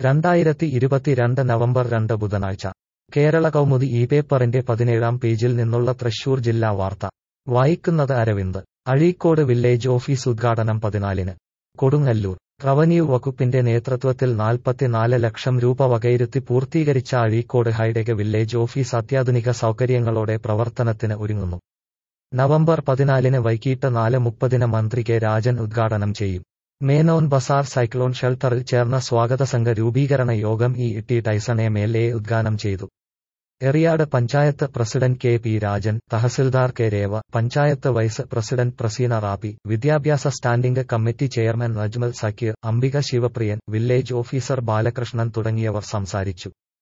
രണ്ടായിരത്തി ഇരുപത്തിരണ്ട് നവംബർ രണ്ട് ബുധനാഴ്ച കേരള കൗമുദി ഈ പേപ്പറിന്റെ പതിനേഴാം പേജിൽ നിന്നുള്ള തൃശൂർ ജില്ലാ വാർത്ത വായിക്കുന്നത് അരവിന്ദ് അഴീക്കോട് വില്ലേജ് ഓഫീസ് ഉദ്ഘാടനം പതിനാലിന് കൊടുങ്ങല്ലൂർ റവന്യൂ വകുപ്പിന്റെ നേതൃത്വത്തിൽ നാൽപ്പത്തിനാല് ലക്ഷം രൂപ വകയിരുത്തി പൂർത്തീകരിച്ച അഴീക്കോട് ഹൈടെക് വില്ലേജ് ഓഫീസ് അത്യാധുനിക സൗകര്യങ്ങളോടെ പ്രവർത്തനത്തിന് ഒരുങ്ങുന്നു നവംബർ പതിനാലിന് വൈകിട്ട് നാല് മുപ്പതിന് മന്ത്രി കെ രാജൻ ഉദ്ഘാടനം ചെയ്യും മേനോൻ ബസാർ സൈക്ലോൺ ഷെൽട്ടറിൽ ചേർന്ന സ്വാഗത സംഘ രൂപീകരണ യോഗം E T Taison M L A ഉദ്ഘാടനം ചെയ്തു Eriyad panchayat president K P Rajan tahsildar K Reva panchayat vice president Praseena Rappi വിദ്യാഭ്യാസ standing committee chairman Najmal Sakkeer Ambika Shivapriyan village officer Balakrishnan തുടങ്ങിയവർ സംസാരിച്ചു